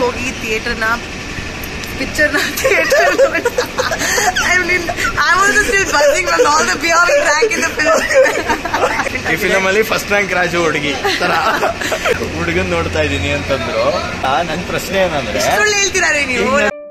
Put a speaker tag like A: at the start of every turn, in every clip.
A: ಹೋಗಿ ಥಿಯೇಟರ್ನ ಪಿಕ್ಚರ್ನ theatre I mean I was still buzzing from all the beer rank in the
B: ಈ film ಅಲ್ಲಿ ಫಸ್ಟ್ ರ್ಯಾಂಕ್ ರಾಜು ಹುಡುಗಿ ತರ ಹುಡುಗನ್ ನೋಡ್ತಾ ಇದೀನಿ ಅಂತಂದ್ರು ಆ, ನನ್ ಪ್ರಶ್ನೆ ಏನಂದ್ರೆ
A: ಸುಳ್ಳು ಹೇಳ್ತಿದ್ದಾರೆ ನೀವು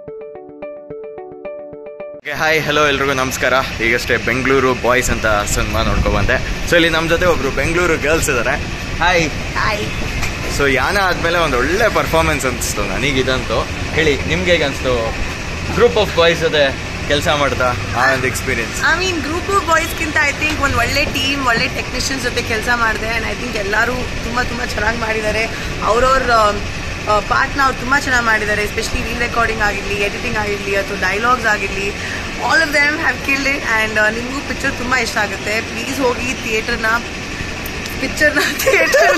B: ಹಾಯ್ ಹಲೋ ಎಲ್ರಿಗೂ ನಮಸ್ಕಾರ ಈಗಷ್ಟೇ ಬೆಂಗಳೂರು ಬಾಯ್ಸ್ ಅಂತ ಸಿನಿಮಾ ನೋಡ್ಕೊ ಬಂದೆ ಸೊ ಇಲ್ಲಿ ನಮ್ಮ ಜೊತೆ ಒಬ್ರು ಬೆಂಗಳೂರು ಗರ್ಲ್ಸ್ ಇದ್ದಾರೆ ಹಾಯ್
A: ಹಾಯ್
B: ಸೊ ಯಾನ ಆದ್ಮೇಲೆ ಒಂದು ಒಳ್ಳೆ ಪರ್ಫಾರ್ಮೆನ್ಸ್ ಅನಿಸ್ತು ನನಗಿದಂತೂ ಹೇಳಿ ನಿಮ್ಗೆ ಹೇಗೆ ಅನಿಸ್ತು ಗ್ರೂಪ್ ಆಫ್ ಬಾಯ್ಸ್ ಜೊತೆ ಕೆಲಸ ಮಾಡ್ತಾ ಆ ಒಂದು experience
A: I mean group of ಬಾಯ್ಸ್ಗಿಂತ ಐ ಥಿಂಕ್ ಒಂದು ಒಳ್ಳೆ ಟೀಮ್ ಒಳ್ಳೆ ಟೆಕ್ನಿಷಿಯನ್ಸ್ ಜೊತೆ ಕೆಲಸ ಮಾಡಿದೆ ಆ್ಯಂಡ್ ಐ ಥಿಂಕ್ ಎಲ್ಲರೂ ತುಂಬ ತುಂಬ ಚೆನ್ನಾಗಿ ಮಾಡಿದ್ದಾರೆ ಅವ್ರವ್ರ ಪಾರ್ಟ್ನ ಅವ್ರು ತುಂಬ ಚೆನ್ನಾಗಿ ಮಾಡಿದ್ದಾರೆ ಎಸ್ಪೆಷಲಿ ರೀಲ್ ರೆಕಾರ್ಡಿಂಗ್ ಆಗಿರಲಿ ಎಡಿಟಿಂಗ್ ಆಗಿರಲಿ ಅಥವಾ ಡೈಲಾಗ್ಸ್ ಆಗಿರಲಿ all of them have killed it and ನಿಮಗೂ ಪಿಕ್ಚರ್ ತುಂಬ ಇಷ್ಟ ಆಗುತ್ತೆ ಪ್ಲೀಸ್ ಹೋಗಿ ಥಿಯೇಟರ್ನ ಪಿಕ್ಚರ್ನ theatre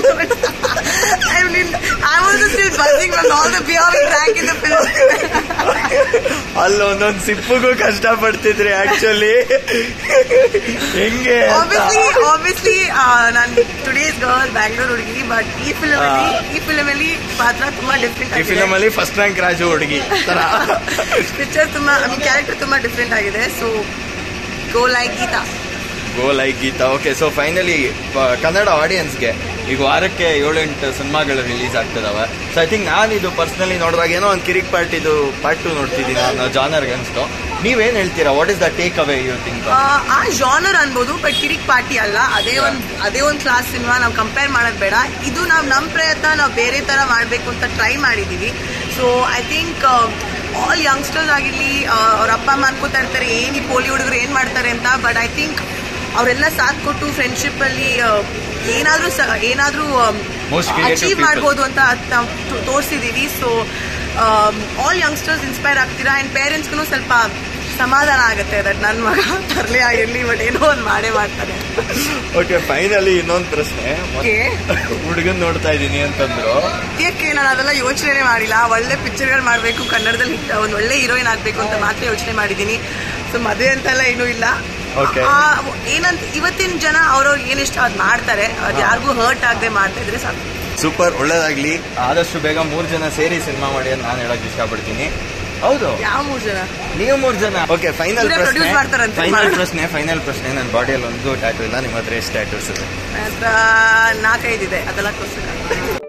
A: I mean I was still buzzing from all the beer rank in the film
B: ಅಲ್ಲಿ ಒಂದೊಂದು ಸಿಪ್ಪುಗೂ ಕಷ್ಟ ಪಡ್ತಿದ್ರಿ ಆಕ್ಚುಲಿ ಹೆಂಗೆ ಅಂತ.
A: ಆಬ್ವಿಯಸ್ಲಿ ಆಬ್ವಿಯಸ್ಲಿ ನಾನು ಟುಡೇಸ್ ಗರ್ಲ್ ಬ್ಯಾಂಗ್ಳೂರ್ ಹುಡುಗಿ ಬಟ್ ಈ ಫಿಲ್ಮ್ ಅಲ್ಲಿ ಈ ಫಿಲ್ಮ್ ಅಲ್ಲಿ ಪಾತ್ರ ತುಂಬಾ ಡಿಫ್ರೆಂಟ್
B: ಈ ಫಿಲಮ್
A: ಆಗಿದೆ
B: ಅಲ್ಲಿ ಫಸ್ಟ್ ರ್ಯಾಂಕ್ ರಾಜು ಹುಡುಗಿ ತರ
A: ಪಿಕ್ಚರ್ ತುಂಬಾ ಐ ಮೀನ್ ಕ್ಯಾರೆಕ್ಟರ್ ತುಂಬಾ ಡಿಫ್ರೆಂಟ್ ಆಗಿದೆ so go like Geetha
B: go like Geetha okay so finally Kannada ಆಡಿಯನ್ಸ್ಗೆ ಈಗ ವಾರಕ್ಕೆ ಏಳೆಂಟು ಸಿನಿಮಾಗಳು ರಿಲೀಸ್ ಆಗ್ತದವೆ ಸೊ ಐ ಥಿಂಕ್ ನಾನು ಇದು ಪರ್ಸ್ನಲಿ ನೋಡಿದಾಗ ಏನೋ ಒಂದು ಕಿರಿಕ್ ಪಾರ್ಟ್ ಇದು ಪಾರ್ಟ್ ಟು ನೋಡ್ತಿದ್ದೀನಿ ಅನ್ನೋ ಜಾನರ್ಗೆ ಅನಿಸ್ತು ನೀವೇನು ಹೇಳ್ತೀರಾ what is the take away you think
A: ಆ ಜಾನರ್ ಅನ್ಬೋದು ಬಟ್ ಕಿರಿಕ್ ಪಾರ್ಟಿ ಅಲ್ಲ ಅದೇ ಒಂದು ಅದೇ ಒಂದು ಕ್ಲಾಸ್ ಸಿನಿಮಾ ನಾವು ಕಂಪೇರ್ ಮಾಡೋದು ಬೇಡ ಇದು ನಾವು ನಮ್ಮ ಪ್ರಯತ್ನ ನಾವು ಬೇರೆ ಥರ ಮಾಡಬೇಕು ಅಂತ ಟ್ರೈ ಮಾಡಿದ್ದೀವಿ so I think all youngsters ಆಗಿರಲಿ ಅವ್ರ ಅಪ್ಪ ಅಮ್ಮ ಅನ್ಕೋತಾ ಇರ್ತಾರೆ ಏನು ಈ ಪೋಲಿ ಹುಡುಗರು ಏನು ಮಾಡ್ತಾರೆ ಅಂತ ಬಟ್ ಐ ಥಿಂಕ್ ಅವರೆಲ್ಲ ಸಾಥ್ ಕೊಟ್ಟು ಫ್ರೆಂಡ್ಶಿಪ್ಪಲ್ಲಿ ಏನಾದರೂ ಸ ಏನಾದರೂ
B: Most creative
A: ಅಚೀವ್
B: people.
A: ಮಾಡ್ಬೋದು ಅಂತ ನಾವು ತೋರಿಸಿದ್ದೀವಿ ಸೊ ಆಲ್ ಯಂಗ್ಸ್ಟರ್ಸ್ ಇನ್ಸ್ಪೈರ್ ಆಗ್ತೀರಾ ಆ್ಯಂಡ್ ಪೇರೆಂಟ್ಸ್ಗೂ ಸ್ವಲ್ಪ ಸಮಾಧಾನ ಆಗುತ್ತೆ ದಟ್ ನನ್ನ ಮಗ ತರಲೆ ಆಗಿರಲಿ ಬಟ್ ಏನೋ ಒಂದು ಮಾಡೇ ಮಾಡ್ತಾರೆ
B: ಓಕೆ ಫೈನಲಿ ಇನ್ನೊಂದು ಪ್ರಶ್ನೆ
A: ಓಕೆ
B: ಹುಡುಗನ್ ನೋಡ್ತಾ ಇದ್ದೀನಿ ಅಂತಂದ್ರು
A: ಯಾಕೆ ನಾನು ಅದೆಲ್ಲ ಯೋಚನೆ ಮಾಡಿಲ್ಲ ಒಳ್ಳೆ ಪಿಕ್ಚರ್ಗಳು ಮಾಡಬೇಕು ಕನ್ನಡದಲ್ಲಿ ಒಂದು ಒಳ್ಳೆ ಹೀರೋಯಿನ್ ಆಗಬೇಕು ಅಂತ ಮಾತ್ರ ಯೋಚನೆ ಮಾಡಿದ್ದೀನಿ ಸೊ ಮದುವೆ ಅಂತೆಲ್ಲ ಏನೂ ಇಲ್ಲ
B: Okay.
A: ಆ, ಏನಂತ ಇವತ್ತಿನ ಜನ ಅವ್ರವ್ರು ಏನು ಇಷ್ಟ ಅದು ಮಾಡ್ತಾರೆ ಅದು ಯಾರಿಗೂ ಹರ್ಟ್ ಆಗದೆ ಮಾಡ್ತಾ ಇದ್ರೆ ಸಾಕು
B: ಸೂಪರ್ ಒಳ್ಳೇದಾಗ್ಲಿ ಆದಷ್ಟು ಬೇಗ ಮೂರು ಜನ ಸೇರಿ ಸಿನಿಮಾ ಮಾಡಿ ಅಂತ ನಾನು ಹೇಳಕ್ ಇಷ್ಟಪಡ್ತೀನಿ ಹೌದು
A: ಯಾವ ಮೂರು ಜನ
B: ನೀವು ಮೂರು ಜನ ಓಕೆ ಫೈನಲ್
A: ಇವ್ರೇ
B: ಪ್ರಶ್ನೆ
A: produce ಮಾಡ್ತಾರಂತೆ.
B: ಫೈನಲ್ ಪ್ರಶ್ನೆ ಫೈನಲ್ ಪ್ರಶ್ನೆ ನನ್ನ ಬಾಡಿಯಲ್ಲಿ ಒಂದು ಟ್ಯಾಟೂ ಇಲ್ಲ ನಿಮ್ಮ ಹತ್ರ ಎಷ್ಟು ಟ್ಯಾಟೂಸ್ ಇದೆ
A: ನನ್ನ ಹತ್ರ ನಾಲ್ಕೈದಿದೆ ಅದೆಲ್ಲ ತೋರ್ಸಕ್ಕೆ